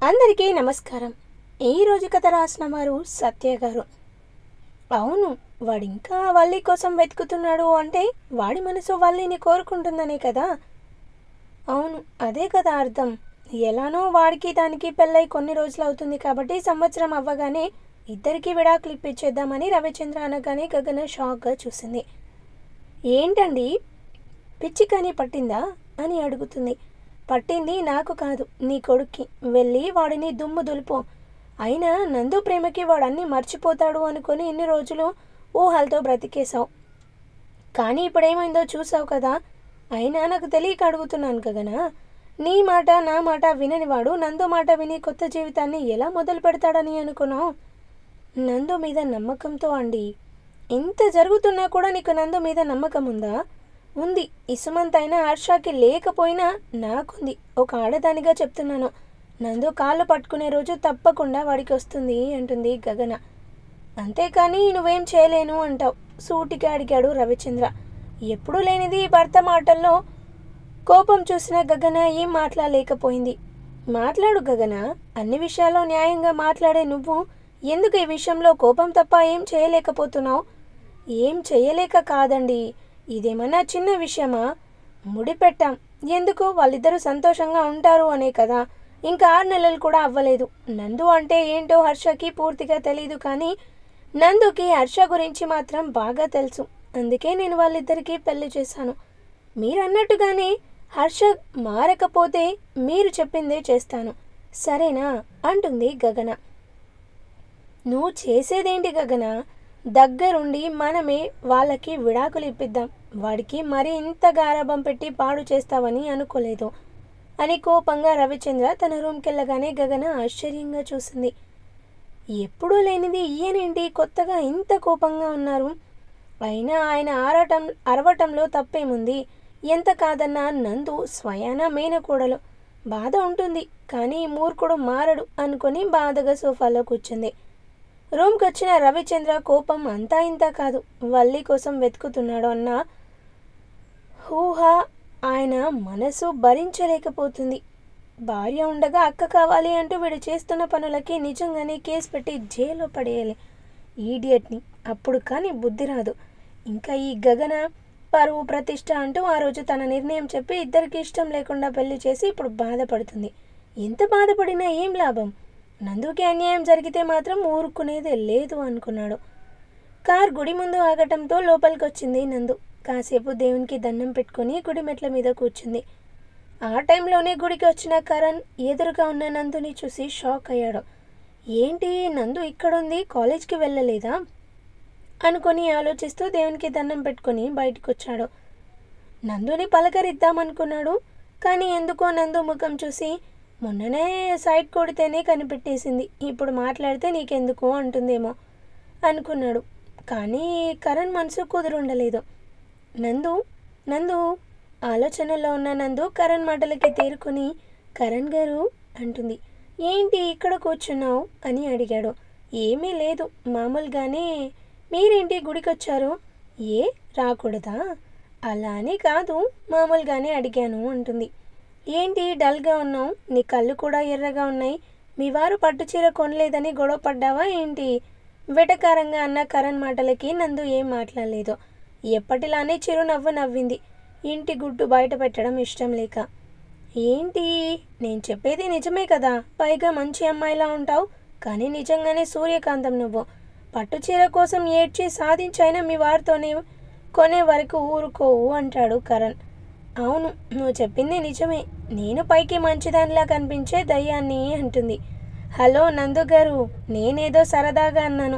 అందరికీ నమస్కారం ఈ రోజు కథ రాసిన వారు సత్య గారు అవును వాడు ఇంకా వల్లి కోసం వెతుకుతున్నాడు అంటే వాడి మనసు వల్లిని కోరుకుంటుందనే కదా అవును అదే కదా అర్థం ఎలానో వాడికి దానికి పెళ్ళై కొన్ని రోజులు అవుతుంది కాబట్టి సంవత్సరం అవ్వగానే ఇద్దరికి విడాకులు ఇప్పించేద్దామని రవిచంద్ర అనగానే గగన షాక్గా చూసింది ఏంటండి పిచ్చి కానీ పట్టిందా అని అడుగుతుంది పట్టింది నాకు కాదు నీ కొడుక్కి వెళ్ళి వాడిని దుమ్ము దులుపు అయినా నందు ప్రేమకి వాడు అన్నీ మర్చిపోతాడు అనుకొని ఇన్ని రోజులు ఊహలతో బ్రతికేశావు కానీ ఇప్పుడేమైందో చూసావు కదా అయినా నాకు తెలియక అడుగుతున్నాను కదనా నీ మాట నా మాట వినని వాడు నందు మాట విని కొత్త జీవితాన్ని ఎలా మొదలు పెడతాడని అనుకున్నావు నందు మీద నమ్మకంతో అండి ఇంత జరుగుతున్నా కూడా నీకు నందు మీద నమ్మకం ఉందా ఉంది ఇసుమంత్ అయినా హర్షకి లేకపోయినా నాకుంది ఒక ఆడదానిగా చెప్తున్నాను నందు కాళ్ళు పట్టుకునే రోజు తప్పకుండా వాడికి వస్తుంది అంటుంది గగన అంతేకాని నువ్వేం చేయలేను అంటావు సూటిగా అడిగాడు రవిచంద్ర ఎప్పుడూ లేనిది భర్త మాటల్లో కోపం చూసిన గగన ఏం మాట్లాడలేకపోయింది మాట్లాడు గగన అన్ని విషయాల్లో న్యాయంగా మాట్లాడే నువ్వు ఎందుకు ఈ విషయంలో కోపం తప్ప ఏం చేయలేకపోతున్నావు ఏం చేయలేక కాదండి ఇదేమన్నా చిన్న విషయమా ముడిపెట్టాం ఎందుకు వాళ్ళిద్దరూ సంతోషంగా ఉంటారు అనే కదా ఇంకా ఆరు నెలలు కూడా అవ్వలేదు నందు అంటే ఏంటో హర్షకి పూర్తిగా తెలీదు కానీ నందుకి హర్ష గురించి మాత్రం బాగా తెలుసు అందుకే నేను వాళ్ళిద్దరికీ పెళ్లి చేశాను మీరు అన్నట్టుగానే హర్ష మారకపోతే మీరు చెప్పిందే చేస్తాను సరేనా అంటుంది గగన నువ్వు చేసేదేంటి గగన దగ్గరుండి మనమే వాళ్ళకి విడాకులు ఇప్పిద్దాం వాడికి మరి ఇంత గారాబం పెట్టి పాడు చేస్తావని అనుకోలేదు అని కోపంగా రవిచంద్ర తన రూమ్కి వెళ్ళగానే గగన ఆశ్చర్యంగా చూసింది ఎప్పుడూ లేనిది ఈయనేంటి కొత్తగా ఇంత కోపంగా ఉన్నారు అయినా ఆయన ఆరటం అరవటంలో తప్పేముంది ఎంత కాదన్నా నందు స్వయాన మేనకూడలు బాధ ఉంటుంది కానీ ఈ మూర్ఖుడు మారడు అనుకొని బాధగా సోఫాలో కూర్చుంది రూమ్కి వచ్చిన రవిచంద్ర కోపం అంతా ఇంత కాదు వల్లి కోసం వెతుకుతున్నాడు అన్న ఊహ ఆయన మనసు భరించలేకపోతుంది భార్య ఉండగా అక్క కావాలి అంటూ వీడు చేస్తున్న పనులకి నిజంగానే కేసు పెట్టి జైల్లో పడేయాలి ఈడియట్ని అప్పుడు కానీ బుద్ధి రాదు ఇంకా ఈ గగన పరువు ప్రతిష్ట అంటూ ఆ రోజు తన నిర్ణయం చెప్పి ఇద్దరికి ఇష్టం లేకుండా పెళ్లి చేసి ఇప్పుడు బాధపడుతుంది ఎంత బాధపడినా ఏం లాభం నందుకి అన్యాయం జరిగితే మాత్రం ఊరుకునేదే లేదు అనుకున్నాడు కార్ గుడి ముందు ఆగటంతో లోపలికి వచ్చింది నందు కాసేపు దేవునికి దండం పెట్టుకొని గుడి మెట్ల మీద కూర్చుంది ఆ టైంలోనే గుడికి వచ్చిన కరణ్ ఎదురుగా ఉన్న నందుని చూసి షాక్ అయ్యాడు ఏంటి నందు ఇక్కడుంది కాలేజ్కి వెళ్ళలేదా అనుకొని ఆలోచిస్తూ దేవునికి దండం పెట్టుకొని బయటకు వచ్చాడు నందుని పలకరిద్దామనుకున్నాడు కానీ ఎందుకో నందు ముఖం చూసి మొన్ననే సైడ్ కొడితేనే కనిపెట్టేసింది ఇప్పుడు మాట్లాడితే నీకెందుకు అంటుందేమో అనుకున్నాడు కానీ కరణ్ మనసు కుదురుండలేదు నందు నందు ఆలోచనలో ఉన్న నందు కరణ్ మాటలకి తేరుకొని కరణ్ గారు అంటుంది ఏంటి ఇక్కడ కూర్చున్నావు అని అడిగాడు ఏమీ లేదు మామూలుగానే మీరేంటి గుడికొచ్చారు ఏ రాకూడదా అలా అని కాదు మామూలుగానే అడిగాను అంటుంది ఏంటి డల్గా ఉన్నావు నీ కళ్ళు కూడా ఎర్రగా ఉన్నాయి మీ వారు పట్టు చీర కొనలేదని గొడవ పడ్డావా ఏంటి వెటకారంగా అన్న కరణ్ మాటలకి నందు ఏం మాట్లాడలేదు ఎప్పటిలానే చిరునవ్వు నవ్వింది ఇంటి గుడ్డు బయట పెట్టడం ఇష్టం లేక ఏంటి నేను చెప్పేది నిజమే కదా పైగా మంచి అమ్మాయిలా ఉంటావు కానీ నిజంగానే సూర్యకాంతం నువ్వు పట్టు చీర కోసం ఏడ్చి సాధించైనా మీ వారితోనే కొనే వరకు ఊరుకోవు అంటాడు కరణ్ అవును నువ్వు చెప్పింది నిజమే నేను పైకి మంచిదానిలా కనిపించే దయ్యాన్ని అంటుంది హలో నందు గారు నేనేదో సరదాగా అన్నాను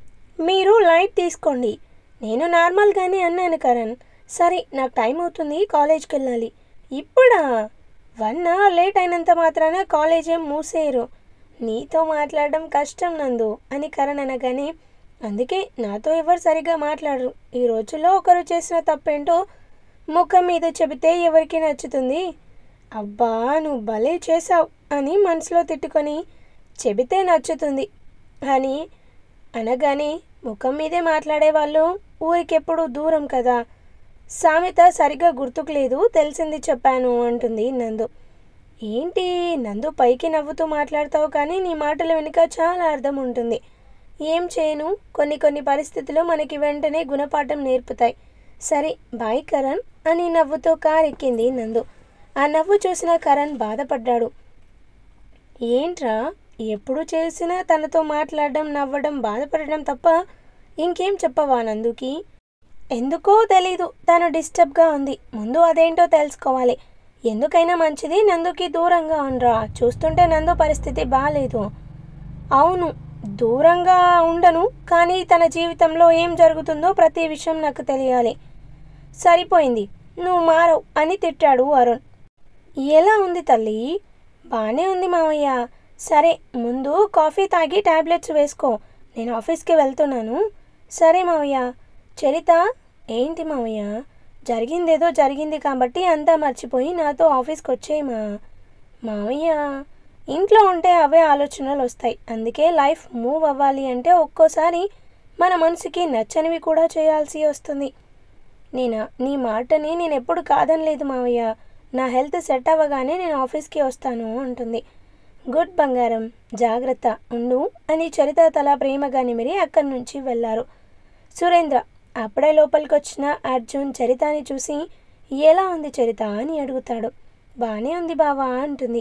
మీరు లైట్ తీసుకోండి నేను నార్మల్గానే అన్నాను కరణ్ సరే నాకు టైం అవుతుంది కాలేజ్కి వెళ్ళాలి ఇప్పుడా వన్ అవర్ లేట్ అయినంత మాత్రాన కాలేజ్ ఏం మూసేయరు నీతో మాట్లాడడం కష్టం నందు అని కరణ్ అనగానే అందుకే నాతో ఎవరు సరిగా మాట్లాడరు ఈ రోజుల్లో ఒకరు చేసిన తప్పేంటో ముఖం మీద చెబితే ఎవరికి నచ్చుతుంది అబ్బా నువ్వు భలే చేసావు అని మనసులో తిట్టుకొని చెబితే నచ్చుతుంది అని అనగానే ముఖం మీదే మాట్లాడే వాళ్ళు ఊరికెప్పుడు దూరం కదా సామెత సరిగ్గా గుర్తుకు లేదు తెలిసింది చెప్పాను అంటుంది నందు ఏంటి నందు పైకి నవ్వుతూ మాట్లాడతావు కానీ నీ మాటల వెనుక చాలా అర్థం ఉంటుంది ఏం చేయను కొన్ని కొన్ని పరిస్థితులు మనకి వెంటనే గుణపాఠం నేర్పుతాయి సరే బాయ్ కరణ్ అని నవ్వుతో కార్ ఎక్కింది నందు ఆ నవ్వు చూసిన కరణ్ బాధపడ్డాడు ఏంట్రా ఎప్పుడు చేసినా తనతో మాట్లాడడం నవ్వడం బాధపడడం తప్ప ఇంకేం చెప్పవా నందుకి ఎందుకో తెలీదు తను డిస్టర్బ్గా ఉంది ముందు అదేంటో తెలుసుకోవాలి ఎందుకైనా మంచిది నందుకి దూరంగా ఉండరా చూస్తుంటే నందు పరిస్థితి బాగాలేదు అవును దూరంగా ఉండను కానీ తన జీవితంలో ఏం జరుగుతుందో ప్రతి విషయం నాకు తెలియాలి సరిపోయింది నువ్వు మారవు అని తిట్టాడు అరుణ్ ఎలా ఉంది తల్లి బాగానే ఉంది మామయ్య సరే ముందు కాఫీ తాగి టాబ్లెట్స్ వేసుకో నేను ఆఫీస్కి వెళ్తున్నాను సరే మామయ్య చరిత ఏంటి మామయ్య జరిగిందేదో జరిగింది కాబట్టి అంతా మర్చిపోయి నాతో ఆఫీస్కి వచ్చేయమా మామయ్య ఇంట్లో ఉంటే అవే ఆలోచనలు వస్తాయి అందుకే లైఫ్ మూవ్ అవ్వాలి అంటే ఒక్కోసారి మన మనసుకి నచ్చనివి కూడా చేయాల్సి వస్తుంది నేనా నీ మాటని నేను ఎప్పుడు కాదనలేదు మావయ్య నా హెల్త్ సెట్ అవ్వగానే నేను ఆఫీస్కి వస్తాను అంటుంది గుడ్ బంగారం జాగ్రత్త ఉండు అని చరిత తల ప్రేమగా నిమిరి అక్కడి నుంచి వెళ్ళారు సురేంద్ర అప్పుడే లోపలికి వచ్చిన అర్జున్ చరితని చూసి ఎలా ఉంది చరిత అని అడుగుతాడు బాగానే ఉంది బావా అంటుంది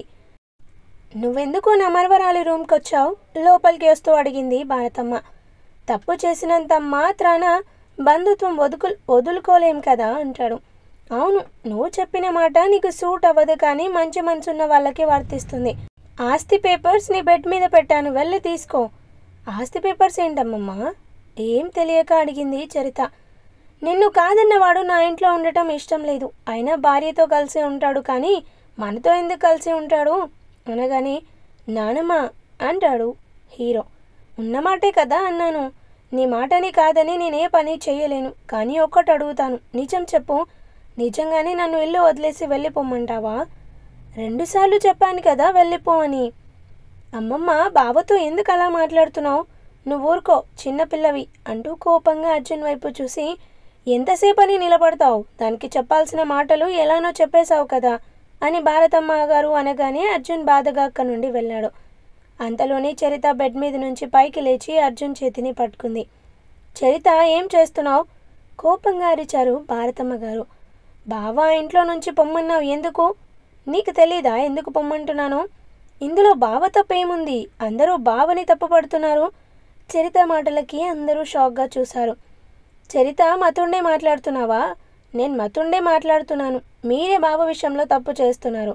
నువ్వెందుకు నా మరవరాలి రూమ్కి వచ్చావు లోపలికి వస్తూ అడిగింది భారతమ్మ తప్పు చేసినంత మాత్రాన బంధుత్వం వదుకు వదులుకోలేం కదా అంటాడు అవును నువ్వు చెప్పిన మాట నీకు సూట్ అవ్వదు కానీ మంచి మనసున్న వాళ్ళకి వర్తిస్తుంది ఆస్తి పేపర్స్ నీ బెడ్ మీద పెట్టాను వెళ్ళి తీసుకో ఆస్తి పేపర్స్ ఏంటమ్మమ్మా ఏం తెలియక అడిగింది చరిత నిన్ను కాదన్నవాడు నా ఇంట్లో ఉండటం ఇష్టం లేదు అయినా భార్యతో కలిసి ఉంటాడు కానీ మనతో ఎందుకు కలిసి ఉంటాడు అనగానే నానమ్మ అంటాడు హీరో ఉన్నమాటే కదా అన్నాను నీ మాటని కాదని నేనే పని చేయలేను కానీ ఒక్కటి అడుగుతాను నిజం చెప్పు నిజంగానే నన్ను ఇల్లు వదిలేసి వెళ్ళిపోమ్మంటావా రెండుసార్లు చెప్పాను కదా వెళ్ళిపో అని అమ్మమ్మ బావతో ఎందుకు అలా మాట్లాడుతున్నావు నువ్వు ఊరుకో చిన్నపిల్లవి అంటూ కోపంగా అర్జున్ వైపు చూసి ఎంతసేపని నిలబడతావు దానికి చెప్పాల్సిన మాటలు ఎలానో చెప్పేశావు కదా అని భారతమ్మ గారు అనగానే అర్జున్ బాధగా అక్కడి నుండి వెళ్ళాడు అంతలోనే చరిత బెడ్ మీద నుంచి పైకి లేచి అర్జున్ చేతిని పట్టుకుంది చరిత ఏం చేస్తున్నావు కోపంగా అరిచారు భారతమ్మ గారు బావా ఇంట్లో నుంచి పొమ్మన్నావు ఎందుకు నీకు తెలీదా ఎందుకు పొమ్మంటున్నాను ఇందులో బావ తప్పేముంది అందరూ బావని తప్పుపడుతున్నారు చరిత మాటలకి అందరూ షాక్గా చూశారు చరిత మతుండే మాట్లాడుతున్నావా నేను మతుండే మాట్లాడుతున్నాను మీరే బావ విషయంలో తప్పు చేస్తున్నారు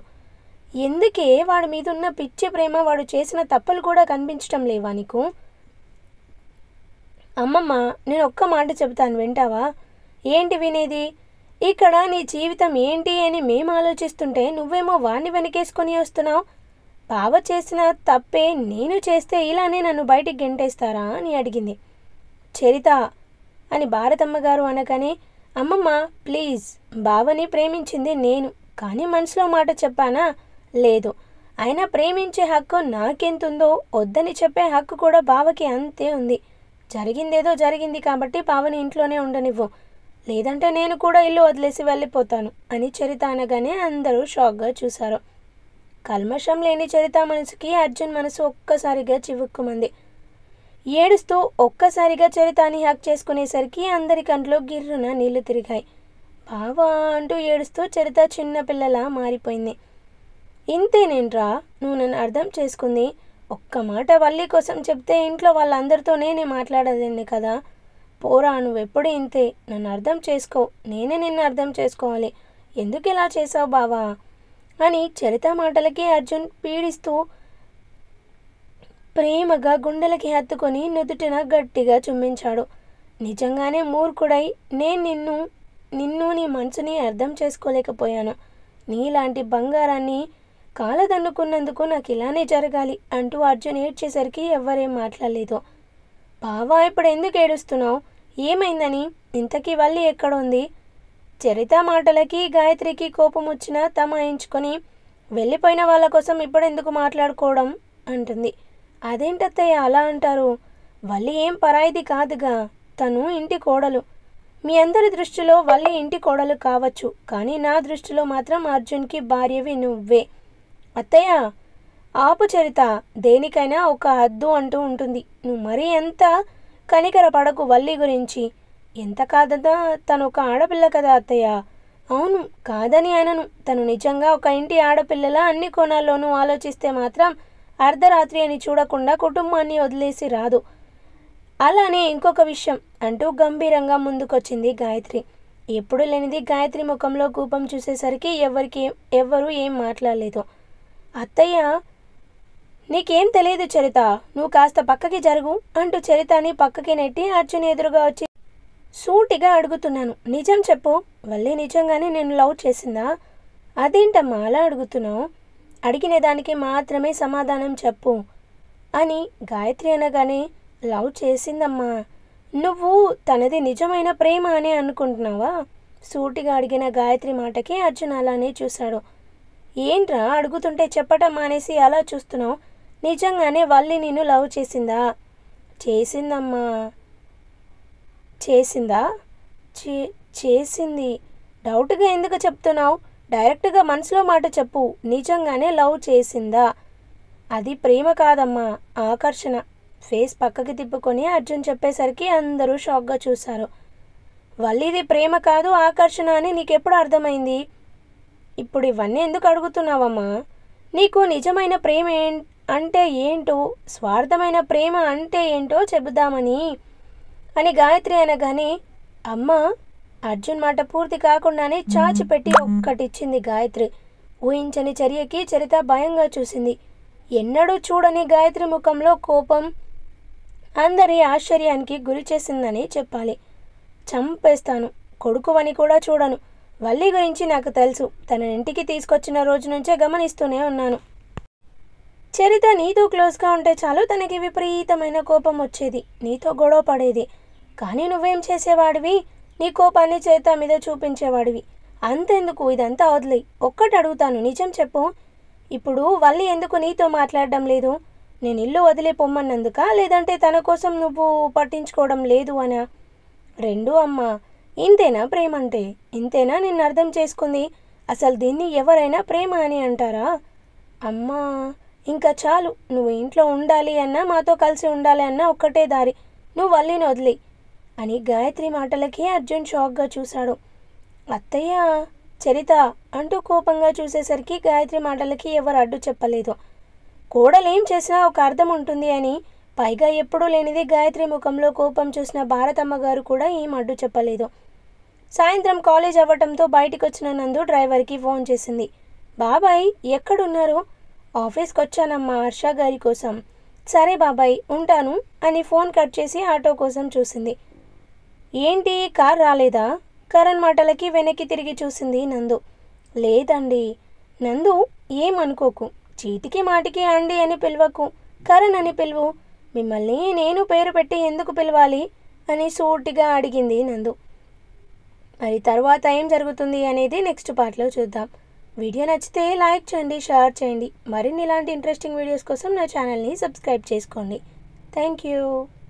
ఎందుకే వాడి మీద ఉన్న పిచ్చి ప్రేమ వాడు చేసిన తప్పులు కూడా కనిపించటం లేవా నీకు అమ్మమ్మ నేను ఒక్క మాట చెబుతాను వింటావా ఏంటి వినేది ఇక్కడ నీ జీవితం ఏంటి అని మేము ఆలోచిస్తుంటే నువ్వేమో వాణ్ణి వెనకేసుకొని వస్తున్నావు బావ చేసిన తప్పే నేను చేస్తే ఇలానే నన్ను బయటికి గెంటేస్తారా అని అడిగింది చరిత అని భారతమ్మ గారు అనగానే అమ్మమ్మ ప్లీజ్ బావని ప్రేమించింది నేను కానీ మనసులో మాట చెప్పానా లేదు అయినా ప్రేమించే హక్కు నాకెంతుందో వద్దని చెప్పే హక్కు కూడా బావకి అంతే ఉంది జరిగిందేదో జరిగింది కాబట్టి బావని ఇంట్లోనే ఉండనివ్వు లేదంటే నేను కూడా ఇల్లు వదిలేసి వెళ్ళిపోతాను అని చరిత అనగానే అందరూ షాక్గా చూశారు కల్మషం లేని చరిత మనసుకి అర్జున్ మనసు ఒక్కసారిగా చివుక్కుమంది ఏడుస్తూ ఒక్కసారిగా చరితాని హక్ చేసుకునేసరికి అందరి కంట్లో గిర్రున నీళ్లు తిరిగాయి బావా అంటూ ఏడుస్తూ చరిత చిన్నపిల్లలా మారిపోయింది ఇంతేనేంట్రా నువ్వు నన్ను అర్థం చేసుకుంది ఒక్క మాట వల్లి కోసం చెప్తే ఇంట్లో వాళ్ళందరితో నేనే మాట్లాడదండి కదా పోరా నువ్వెప్పుడు ఇంతే నన్ను అర్థం చేసుకో నేనే నిన్ను అర్థం చేసుకోవాలి ఎందుకు ఇలా చేసావు బావా అని చరిత మాటలకి అర్జున్ పీడిస్తూ ప్రేమగా గుండెలకి హత్తుకొని నుదుటిన గట్టిగా చుమ్మించాడు నిజంగానే మూర్ఖుడై నేను నిన్ను నిన్ను నీ మనసుని అర్థం చేసుకోలేకపోయాను నీలాంటి బంగారాన్ని కాలదన్నుకున్నందుకు నాకు ఇలానే జరగాలి అంటూ అర్జున్ ఏడ్చేసరికి ఎవ్వరేం మాట్లాడలేదు బావా ఇప్పుడు ఎందుకు ఏడుస్తున్నావు ఏమైందని ఇంతకీ వల్లి ఎక్కడుంది చరిత మాటలకి గాయత్రికి కోపం వచ్చినా తమాయించుకొని వెళ్ళిపోయిన వాళ్ళ కోసం ఇప్పుడెందుకు మాట్లాడుకోవడం అంటుంది అదేంటత్తయ్య అలా అంటారు వల్లి ఏం పరాయిది కాదుగా తను ఇంటి కోడలు మీ అందరి దృష్టిలో వల్లి ఇంటి కోడలు కావచ్చు కానీ నా దృష్టిలో మాత్రం అర్జున్కి భార్యవి నువ్వే అత్తయ్య ఆపు చరిత దేనికైనా ఒక హద్దు అంటూ ఉంటుంది నువ్వు మరీ ఎంత కనికర పడకు వల్లి గురించి ఎంత కాదదా తను ఒక ఆడపిల్ల కదా అత్తయ్య అవును కాదని అనను తను నిజంగా ఒక ఇంటి ఆడపిల్లలా అన్ని కోణాల్లోనూ ఆలోచిస్తే మాత్రం అర్ధరాత్రి అని చూడకుండా కుటుంబాన్ని వదిలేసి రాదు అలానే ఇంకొక విషయం అంటూ గంభీరంగా ముందుకొచ్చింది గాయత్రి ఎప్పుడు లేనిది గాయత్రి ముఖంలో కూపం చూసేసరికి ఎవరికి ఎవ్వరూ ఏం మాట్లాడలేదు అత్తయ్య నీకేం తెలియదు చరిత నువ్వు కాస్త పక్కకి జరుగు అంటూ చరితని పక్కకి నెట్టి అర్జున్ ఎదురుగా వచ్చి సూటిగా అడుగుతున్నాను నిజం చెప్పు వల్లి నిజంగానే నేను లవ్ చేసిందా అదేంటమ్మా అలా అడుగుతున్నావు అడిగిన దానికి మాత్రమే సమాధానం చెప్పు అని గాయత్రి అనగానే లవ్ చేసిందమ్మా నువ్వు తనది నిజమైన ప్రేమ అని అనుకుంటున్నావా సూటిగా అడిగిన గాయత్రి మాటకి అర్జున్ అలానే చూశాడు ఏంట్రా అడుగుతుంటే చెప్పటం మానేసి అలా చూస్తున్నావు నిజంగానే వల్లి నిన్ను లవ్ చేసిందా చేసిందమ్మా చేసిందా చే చేసింది డౌట్గా ఎందుకు చెప్తున్నావు డైరెక్ట్గా మనసులో మాట చెప్పు నిజంగానే లవ్ చేసిందా అది ప్రేమ కాదమ్మా ఆకర్షణ ఫేస్ పక్కకి తిప్పుకొని అర్జున్ చెప్పేసరికి అందరూ షాక్గా చూశారు వల్లిది ప్రేమ కాదు ఆకర్షణ అని నీకెప్పుడు అర్థమైంది ఇప్పుడు ఇవన్నీ ఎందుకు అడుగుతున్నావమ్మా నీకు నిజమైన ప్రేమ ఏం అంటే ఏంటో స్వార్థమైన ప్రేమ అంటే ఏంటో చెబుదామని అని గాయత్రి అనగానే అమ్మ అర్జున్ మాట పూర్తి కాకుండానే చాచి పెట్టి ఒక్కటిచ్చింది గాయత్రి ఊహించని చర్యకి చరిత భయంగా చూసింది ఎన్నడూ చూడని గాయత్రి ముఖంలో కోపం అందరి ఆశ్చర్యానికి గురి చేసిందని చెప్పాలి చంపేస్తాను కొడుకువని కూడా చూడను వల్లి గురించి నాకు తెలుసు తన ఇంటికి తీసుకొచ్చిన రోజు నుంచే గమనిస్తూనే ఉన్నాను చరిత నీతో క్లోజ్గా ఉంటే చాలు తనకి విపరీతమైన కోపం వచ్చేది నీతో గొడవ పడేది కానీ నువ్వేం చేసేవాడివి నీ కోపాన్ని చేత మీద చూపించేవాడివి అంతెందుకు ఇదంతా వదిలే ఒక్కటి అడుగుతాను నిజం చెప్పు ఇప్పుడు వల్లి ఎందుకు నీతో మాట్లాడడం లేదు నేను ఇల్లు వదిలే పొమ్మన్నందుక లేదంటే తన కోసం నువ్వు పట్టించుకోవడం లేదు అనా రెండు అమ్మా ఇంతేనా ప్రేమ అంటే ఇంతేనా నిన్ను అర్థం చేసుకుంది అసలు దీన్ని ఎవరైనా ప్రేమ అని అంటారా అమ్మా ఇంకా చాలు నువ్వు ఇంట్లో ఉండాలి అన్నా మాతో కలిసి ఉండాలి అన్నా ఒక్కటే దారి నువ్వు వల్లిని వదిలే అని గాయత్రి మాటలకి అర్జున్ షాక్గా చూశాడు అత్తయ్య చరిత అంటూ కోపంగా చూసేసరికి గాయత్రి మాటలకి ఎవరు అడ్డు చెప్పలేదు కోడలేం చేసినా ఒక అర్థం ఉంటుంది అని పైగా ఎప్పుడూ లేనిది గాయత్రి ముఖంలో కోపం చూసిన భారతమ్మ గారు కూడా ఏం అడ్డు చెప్పలేదు సాయంత్రం కాలేజ్ అవ్వటంతో బయటికి వచ్చిన నందు డ్రైవర్కి ఫోన్ చేసింది బాబాయ్ ఎక్కడున్నారు ఆఫీస్కి వచ్చానమ్మా హర్ష గారి కోసం సరే బాబాయ్ ఉంటాను అని ఫోన్ కట్ చేసి ఆటో కోసం చూసింది ఏంటి కార్ రాలేదా కరణ్ మాటలకి వెనక్కి తిరిగి చూసింది నందు లేదండి నందు ఏమనుకోకు చీటికి మాటికి అండి అని పిలవకు కరణ్ అని పిలువు మిమ్మల్ని నేను పేరు పెట్టి ఎందుకు పిలవాలి అని సూటిగా అడిగింది నందు మరి తర్వాత ఏం జరుగుతుంది అనేది నెక్స్ట్ పార్ట్లో చూద్దాం వీడియో నచ్చితే లైక్ చేయండి షేర్ చేయండి మరిన్ని ఇలాంటి ఇంట్రెస్టింగ్ వీడియోస్ కోసం నా ఛానల్ని సబ్స్క్రైబ్ చేసుకోండి థ్యాంక్ యూ